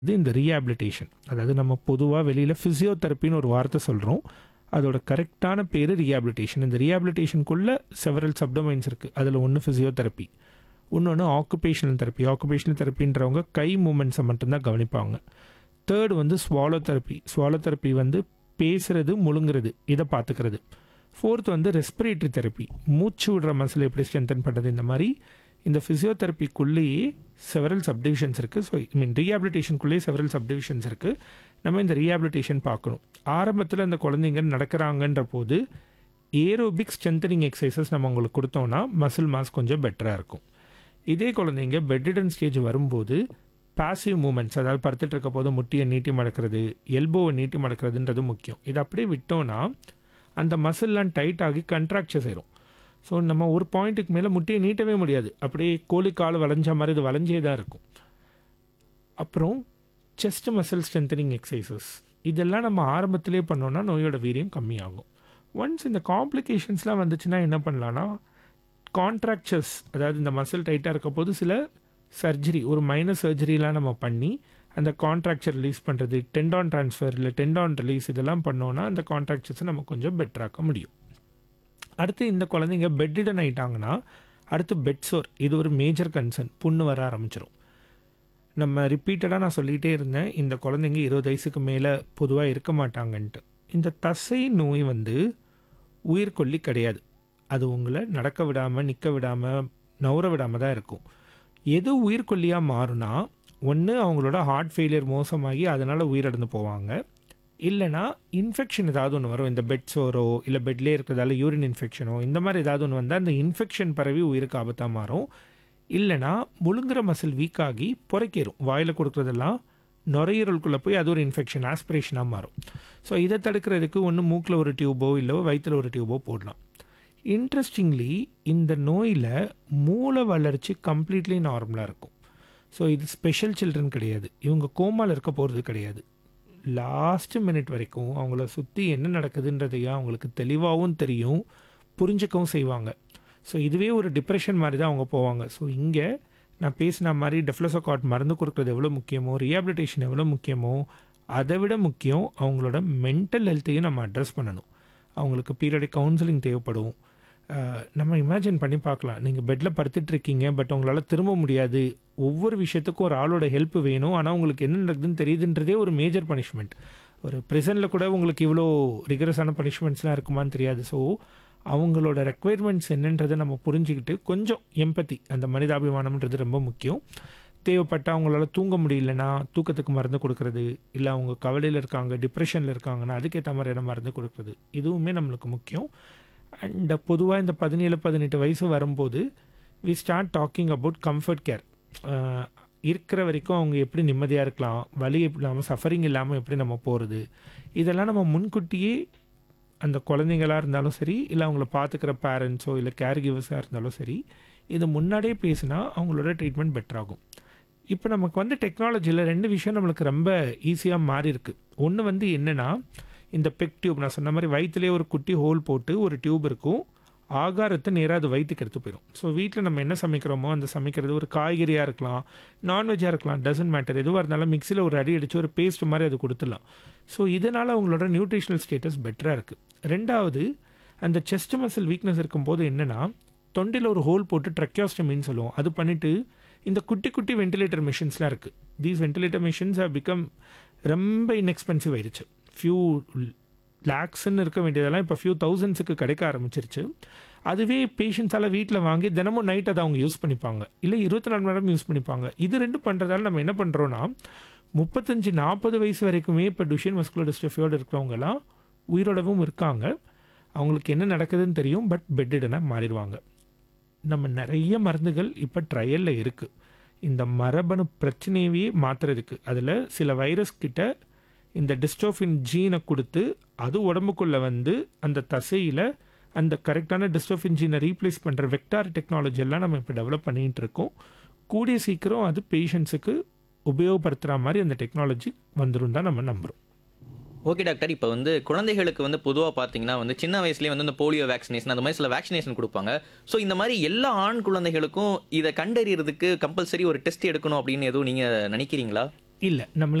இது இந்த ரீஹாபிலிட்டேஷன் அதாவது நம்ம பொதுவாக வெளியில் ஃபிசியோதெரப்பின்னு ஒரு வார்த்தை சொல்கிறோம் அதோட கரெக்டான பேர் ரீஹாபிலிட்டேஷன் இந்த ரீஹாபிலிட்டேஷனுக்குள்ளே செவரல் சப்டமைன்ஸ் இருக்குது அதில் ஒன்று ஃபிசியோதெரப்பி இன்னொன்று ஆக்குபேஷனல் தெரப்பி ஆக்குபேஷனல் தெரப்பின்றவங்க கை மூமெண்ட்ஸை மட்டும்தான் கவனிப்பாங்க தேர்ட் வந்து ஸ்வாலோ தெரப்பி ஸ்வாலோ தெரப்பி வந்து பேசுறது முழுங்குறது இதை பார்த்துக்கிறது ஃபோர்த் வந்து ரெஸ்பிரேட்டரி தெரப்பி மூச்சு விடுற மசில் எப்படி ஸ்ட்ரென்தன் பண்ணுறது இந்த மாதிரி இந்த ஃபிசியோதெரப்பிக்குள்ளேயே செவரல் சப்டிவிஷன்ஸ் இருக்குது ஸோ ஐ மீன் ரீஹாபிலிட்டேஷனுக்குள்ளேயே செவரல் சப்டிவிஷன்ஸ் இருக்குது நம்ம இந்த ரீஹாபிலிட்டேஷன் பார்க்கணும் ஆரம்பத்தில் அந்த குழந்தைங்க நடக்கிறாங்கன்ற போது ஏரோபிக் ஸ்ட்ரென்தனிங் எக்ஸசைசஸ் நம்ம உங்களுக்கு கொடுத்தோம்னா மசில் மாஸ் கொஞ்சம் பெட்டராக இருக்கும் இதே குழந்தைங்க பெட்ரிடன் ஸ்டேஜ் வரும்போது பாசிவ் மூமெண்ட்ஸ் அதாவது படுத்துட்டு இருக்க போது முட்டியை நீட்டி மடக்கிறது எல்போவை நீட்டி மடக்கிறதுன்றது முக்கியம் இது அப்படியே விட்டோம்னா அந்த மசில்லாம் டைட் ஆகி கண்ட்ராக்சர்ஸ் ஆயிரும் ஸோ நம்ம ஒரு பாயிண்ட்டுக்கு மேலே முட்டியை நீட்டவே முடியாது அப்படியே கோழிக்கால் வளைஞ்ச மாதிரி இது வளைஞ்சே தான் இருக்கும் அப்புறம் செஸ்ட் மசில் ஸ்ட்ரென்தனிங் எக்ஸசைசஸ் இதெல்லாம் நம்ம ஆரம்பத்திலே பண்ணோம்னா நோயோட வீரியம் கம்மியாகும் ஒன்ஸ் இந்த காம்ப்ளிகேஷன்ஸ்லாம் வந்துச்சுன்னா என்ன பண்ணலான்னா கான்ட்ராக்சர்ஸ் அதாவது இந்த மசில் டைட்டாக இருக்க போது சில சர்ஜரி ஒரு மைனர் சர்ஜரிலாம் நம்ம பண்ணி அந்த கான்ட்ராக்சர் ரிலீஸ் பண்ணுறது டெண்டான் ட்ரான்ஸ்ஃபர் இல்லை டெண்டான் ரிலீஸ் இதெல்லாம் பண்ணோன்னா அந்த கான்ட்ராக்சர்ஸை நம்ம கொஞ்சம் பெட்டராக்க முடியும் அடுத்து இந்த குழந்தைங்க பெட்டிடன் ஆயிட்டாங்கன்னா அடுத்து பெட்சோர் இது ஒரு மேஜர் கன்சர்ன் புண்ணு வர ஆரம்பிச்சிடும் நம்ம ரிப்பீட்டடாக நான் சொல்லிகிட்டே இருந்தேன் இந்த குழந்தைங்க இருபது வயசுக்கு மேலே பொதுவாக இருக்க மாட்டாங்கன்ட்டு இந்த தசை நோய் வந்து உயிர்கொல்லி கிடையாது அது உங்களை நடக்க விடாமல் நிற்க விடாமல் நவுற விடாமல் தான் இருக்கும் எது உயிர்கொல்லியாக மாறுனா ஒன்று அவங்களோட ஹார்ட் ஃபெயிலியர் மோசமாகி அதனால் உயிரிழந்து போவாங்க இல்லைனா இன்ஃபெக்ஷன் ஏதாவது ஒன்று வரும் இந்த பெட் சோரோ இல்லை பெட்லேயே இருக்கிறதால யூரின் இன்ஃபெக்ஷனோ இந்த மாதிரி ஏதாவது ஒன்று வந்தால் அந்த இன்ஃபெக்ஷன் பரவி உயிருக்கு ஆபத்தாக மாறும் இல்லைனா முழுங்குற மசில் வீக் ஆகி புரைக்கேறும் வாயில் கொடுக்குறதெல்லாம் நுரையீரலுக்குள்ளே போய் அது ஒரு இன்ஃபெக்ஷன் ஆஸ்பிரேஷனாக மாறும் ஸோ இதை தடுக்கிறதுக்கு ஒன்று மூக்கில் ஒரு டியூபோ இல்லை வயிற்றில் ஒரு டியூபோ போடலாம் இன்ட்ரெஸ்டிங்லி இந்த நோயில் மூளை வளர்ச்சி கம்ப்ளீட்லி நார்மலாக இருக்கும் ஸோ இது ஸ்பெஷல் சில்ட்ரன் கிடையாது இவங்க கோமாவில் இருக்க போகிறது கிடையாது லாஸ்ட் மினிட் வரைக்கும் அவங்கள சுற்றி என்ன நடக்குதுன்றதையும் அவங்களுக்கு தெளிவாகவும் தெரியும் புரிஞ்சுக்கவும் செய்வாங்க ஸோ இதுவே ஒரு டிப்ரெஷன் மாதிரி தான் அவங்க போவாங்க ஸோ இங்கே நான் பேசின மாதிரி டெஃப்லோசோகாட் மருந்து கொடுக்குறது எவ்வளோ முக்கியமோ ரீஹாபிலிட்டேஷன் எவ்வளோ முக்கியமோ அதை விட முக்கியம் அவங்களோட மென்டல் ஹெல்த்தையும் நம்ம அட்ரஸ் பண்ணணும் அவங்களுக்கு பீரியடிக் கவுன்சிலிங் தேவைப்படும் அஹ், நம்ம இமேஜின் பண்ணி பார்க்கலாம் நீங்கள் பெட்டில் படுத்துட்டு இருக்கீங்க பட் உங்களால் திரும்ப முடியாது ஒவ்வொரு விஷயத்துக்கும் ஒரு ஆளோட ஹெல்ப் வேணும் ஆனால் உங்களுக்கு என்ன நடக்குதுன்னு தெரியுதுன்றதே ஒரு மேஜர் பனிஷ்மெண்ட் ஒரு ப்ரிசனில் கூட உங்களுக்கு இவ்வளோ ரிகரஸான பனிஷ்மெண்ட்ஸ்லாம் இருக்குமான்னு தெரியாது ஸோ அவங்களோட ரெக்குயர்மெண்ட்ஸ் என்னன்றதை நம்ம புரிஞ்சுக்கிட்டு கொஞ்சம் எம்பத்தி அந்த மனிதாபிமானம்ன்றது ரொம்ப முக்கியம் தேவைப்பட்ட அவங்களால தூங்க முடியலன்னா தூக்கத்துக்கு மருந்து கொடுக்கறது இல்லை அவங்க கவலையில் இருக்காங்க டிப்ரெஷனில் இருக்காங்கன்னா அதுக்கேற்ற மாதிரியான மருந்து கொடுக்குறது இதுவுமே நம்மளுக்கு முக்கியம் அண்ட் பொதுவாக இந்த பதினேழு பதினெட்டு வயசு வரும்போது we start talking about comfort care இருக்கிற வரைக்கும் அவங்க எப்படி நிம்மதியாக இருக்கலாம் வலி இல்லாமல் சஃபரிங் இல்லாமல் எப்படி நம்ம போகிறது இதெல்லாம் நம்ம முன்கூட்டியே அந்த குழந்தைங்களா இருந்தாலும் சரி இல்லை அவங்கள பார்த்துக்கிற பேரண்ட்ஸோ இல்லை கேர் கிவர்ஸாக இருந்தாலும் சரி இது முன்னாடியே பேசினா அவங்களோட ட்ரீட்மெண்ட் பெட்டர் ஆகும் இப்போ நமக்கு வந்து டெக்னாலஜியில் ரெண்டு விஷயம் நம்மளுக்கு ரொம்ப ஈஸியாக மாறி இருக்கு ஒன்று வந்து என்னென்னா இந்த பெக் டியூப் நான் சொன்ன மாதிரி வயிற்றுலேயே ஒரு குட்டி ஹோல் போட்டு ஒரு டியூப் இருக்கும் ஆகாரத்தை நேராக அது வயிற்றுக்கு எடுத்து போயிடும் ஸோ வீட்டில் நம்ம என்ன சமைக்கிறோமோ அந்த சமைக்கிறது ஒரு காய்கறியாக இருக்கலாம் நான்வெஜ்ஜாக இருக்கலாம் டசன்ட் மேட்டர் எதுவாக இருந்தாலும் மிக்சியில் ஒரு அடி அடித்து ஒரு பேஸ்ட் மாதிரி அது கொடுத்துடலாம் ஸோ இதனால் அவங்களோட நியூட்ரிஷனல் ஸ்டேட்டஸ் பெட்டராக இருக்குது ரெண்டாவது அந்த செஸ்ட் மசில் வீக்னஸ் இருக்கும்போது என்னென்னா தொண்டையில் ஒரு ஹோல் போட்டு ட்ரக்கியாஸ்டமின்னு சொல்லுவோம் அது பண்ணிவிட்டு இந்த குட்டி குட்டி வென்டிலேட்டர் மிஷின்ஸ்லாம் இருக்குது these ventilator machines have become ரொம்ப இன்எக்ஸ்பென்சிவ் ஆயிடுச்சு ஃபியூ லேக்ஸ்ன்னு இருக்க வேண்டியதெல்லாம் இப்போ ஃபியூ தௌசண்ட்ஸுக்கு கிடைக்க ஆரம்பிச்சிருச்சு அதுவே பேஷண்ட்ஸால் வீட்டில் வாங்கி தினமும் நைட் அதை அவங்க யூஸ் பண்ணிப்பாங்க இல்லை இருபத்தி நாலு மணி நேரம் யூஸ் பண்ணிப்பாங்க இது ரெண்டு பண்ணுறதால நம்ம என்ன பண்ணுறோன்னா முப்பத்தஞ்சு நாற்பது வயசு வரைக்குமே இப்போ டுஷன் மஸ்குலர் டிஸ்ட்ரஃபியோடு இருக்கிறவங்கலாம் உயிரோடவும் இருக்காங்க அவங்களுக்கு என்ன நடக்குதுன்னு தெரியும் பட் பெட்டிடனாக மாறிடுவாங்க நம்ம நிறைய மருந்துகள் இப்போ ட்ரையலில் இருக்குது இந்த மரபணு பிரச்சனையவே மாற்றுறதுக்கு அதில் சில வைரஸ் கிட்ட இந்த டிஸ்டோஃபின் ஜீனை கொடுத்து அது உடம்புக்குள்ளே வந்து அந்த தசையில் அந்த கரெக்டான டிஸ்டோஃபின் ஜீனை ரீப்ளேஸ் பண்ணுற வெக்டார் டெக்னாலஜி எல்லாம் நம்ம இப்போ டெவலப் பண்ணிகிட்டு இருக்கோம் கூடிய சீக்கிரம் அது பேஷண்ட்ஸுக்கு உபயோகப்படுத்துகிற மாதிரி அந்த டெக்னாலஜி வந்துடும் தான் நம்ம நம்புகிறோம் ஓகே டாக்டர் இப்போ வந்து குழந்தைகளுக்கு வந்து பொதுவாக பார்த்தீங்கன்னா வந்து சின்ன வயசுலேயே வந்து இந்த போலியோ வேக்சினேஷன் அந்த மாதிரி சில வேக்சினேஷன் கொடுப்பாங்க ஸோ இந்த மாதிரி எல்லா ஆண் குழந்தைகளுக்கும் இதை கண்டறியறதுக்கு கம்பல்சரி ஒரு டெஸ்ட் எடுக்கணும் அப்படின்னு எதுவும் நீங்கள் நினைக்கிறீங்களா இல்லை நம்மளுக்கு